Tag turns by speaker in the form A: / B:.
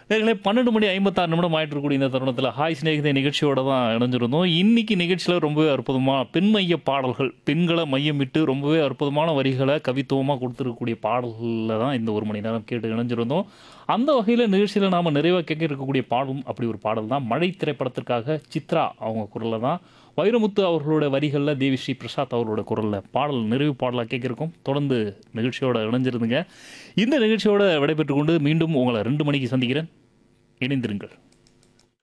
A: நேர்களே பன்னெண்டு மணி ஐம்பத்தாறு நிமிடம் ஆயிட்டு இருக்கக்கூடிய இந்த தருணத்தில் ஹாய் சிநேகிதை நிகழ்ச்சியோட தான் இணைஞ்சிருந்தோம் இன்னைக்கு நிகழ்ச்சியில் ரொம்பவே அற்புதமாக பெண்மைய பாடல்கள் பெண்களை மையமிட்டு ரொம்பவே அற்புதமான வரிகளை கவித்துவமாக கொடுத்துருக்கக்கூடிய பாடல்களில் தான் இந்த ஒரு மணி நேரம் கேட்டு இணைஞ்சிருந்தோம் அந்த வகையில் நிகழ்ச்சியில் நாம் நிறைவாக கேட்க இருக்கக்கூடிய பாடலும் அப்படி ஒரு பாடல் தான் மழை திரைப்படத்திற்காக சித்ரா அவங்க குரலில் தான் வைரமுத்து அவர்களோட வரிகளில் தேவி ஸ்ரீ பிரசாத் அவர்களோட குரலில் பாடல் நிறைவு பாடலாக கேட்கிருக்கோம் தொடர்ந்து நிகழ்ச்சியோட இணைஞ்சிருந்துங்க இந்த நிகழ்ச்சியோட விடைபெற்று கொண்டு மீண்டும் உங்களை ரெண்டு மணிக்கு சந்திக்கிறேன் இணைந்திருங்கள்